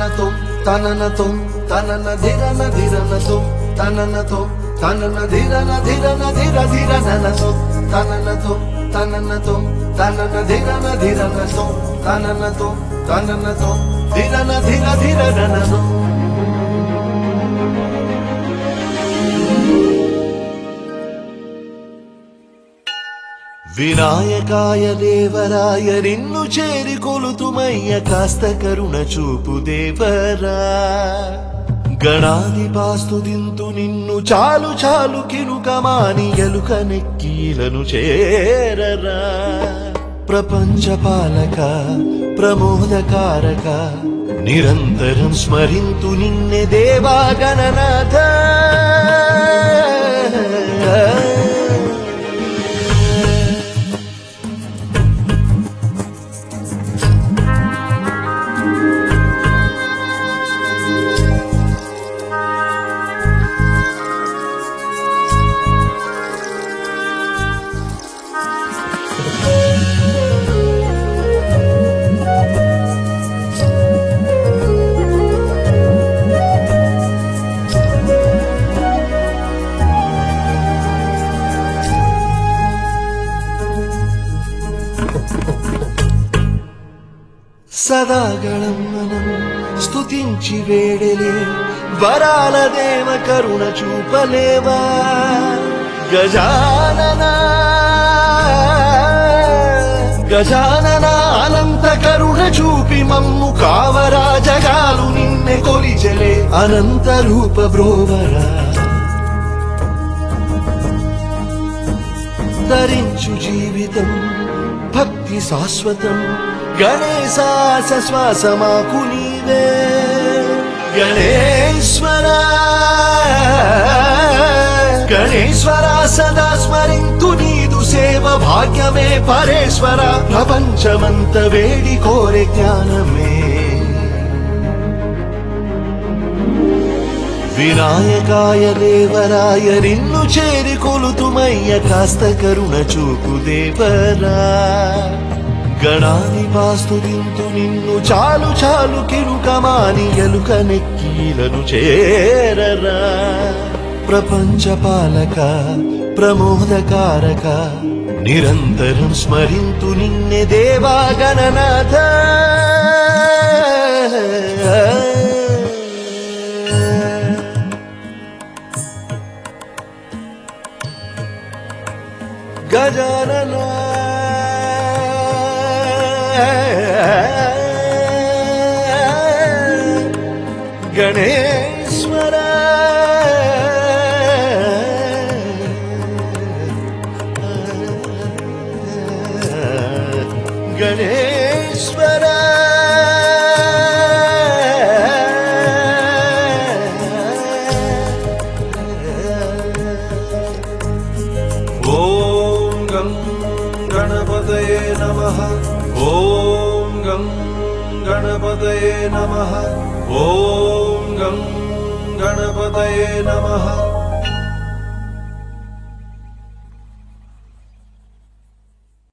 తననతో తననతో తనన ధిరన ధిరనతో తననతో తనన ధిరన ధిరన ధిర ధిర ననతో తననతో తననతో తనన ధిరన ధిరనతో తననతో తననతో ధిరన ధిర ధిర ననతో వినాయకాయ దేవరాయ నిన్ను చేరి కొలుతుమయ్య కాస్త కరుణ చూపు దేవరా గణాధిపాస్తు దింతు నిన్ను చాలు చాలు కిరుకమాని ఎలుక నెక్కీలను చేరరా ప్రపంచ పాలక ప్రమోదకారక నిరంతరం స్మరింతు నిన్నె దేవా గణనాథ సదాగళం మనం స్తుతించి వేడలే వరాల దేవ కరుణ చూపలేవా గజానన గజానన అనంత కరుణ చూపి మమ్ము కావరా జగాలు నిన్నె కొలిచలే అనంత రూప బ్రోవరా ధరించు జీవితం భక్తి శాశ్వతం గణేశాస శ్వాస మాకు నీవే గణేశ్వర గణేశ్వర సదా స్మరింతు నీదు సేవ భాగ్యమే పరేశ్వర ప్రపంచమంత వేడి కోరే జ్ఞానమే వినాయకాయ దేవరాయ నిన్ను చేరి కొలుతుమయ్య కాస్త కరుణ చూపు దేవరా గణాధిపాస్తు దింతు నిన్ను చాలు చాలు కిరుకమాని ఎలుక నెక్కీలను చేరరా ప్రపంచ పాలక ప్రమోదకారక నిరంతరం స్మరింతు నిన్నె దేవా గణనాథ గజానన గణేశ్వర గణేశ్వర ॐ गं गणपतये नमः ॐ गं गणपतये नमः ॐ गं गणपतये नमः